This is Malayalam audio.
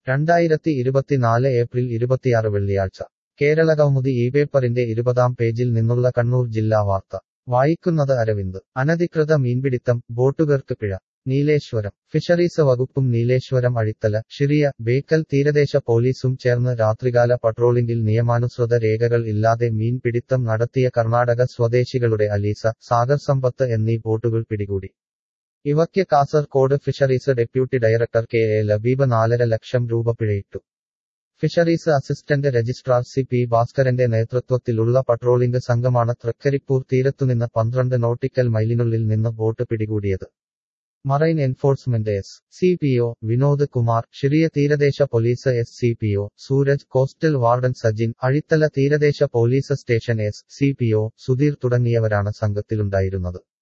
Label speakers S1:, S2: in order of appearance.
S1: രണ്ടായിരത്തി ഇരുപത്തിനാല് ഏപ്രിൽ ഇരുപത്തിയാറ് വെള്ളിയാഴ്ച കേരള കൗമുദി ഈ പേപ്പറിന്റെ ഇരുപതാം പേജിൽ നിന്നുള്ള കണ്ണൂർ ജില്ലാ വാർത്ത വായിക്കുന്നത് അരവിന്ദ് അനധികൃത മീൻപിടിത്തം ബോട്ടുകൾക്ക് പിഴ നീലേശ്വരം ഫിഷറീസ് വകുപ്പും നീലേശ്വരം അഴിത്തല ഷിറിയ ബേക്കൽ തീരദേശ പോലീസും ചേർന്ന് രാത്രികാല പട്രോളിംഗിൽ നിയമാനുസൃത രേഖകൾ ഇല്ലാതെ മീൻ പിടിത്തം നടത്തിയ കർണാടക സ്വദേശികളുടെ അലീസ സാഗർ സമ്പത്ത് എന്നീ ബോട്ടുകൾ പിടികൂടി ഇവയ്ക്ക് Kasaragod fisheries deputy director K A Labeeb നാലര ലക്ഷം രൂപ പിഴയിട്ടു fisheries assistant registrar C P ഭാസ്കരന്റെ നേതൃത്വത്തിലുള്ള പട്രോളിംഗ് സംഘമാണ് തൃക്കരിപ്പൂർ തീരത്തുനിന്ന് പന്ത്രണ്ട് നോട്ടിക്കൽ മൈലിനുള്ളിൽ നിന്ന് ബോട്ട് പിടികൂടിയത് marine enforcement S C P O Vinod Kumar Shiriya തീരദേശ police S C P O Sooraj coastal warden Sajin Azhithala തീരദേശ police station S C P O Sudheer തുടങ്ങിയവരാണ് സംഘത്തിലുണ്ടായിരുന്നത്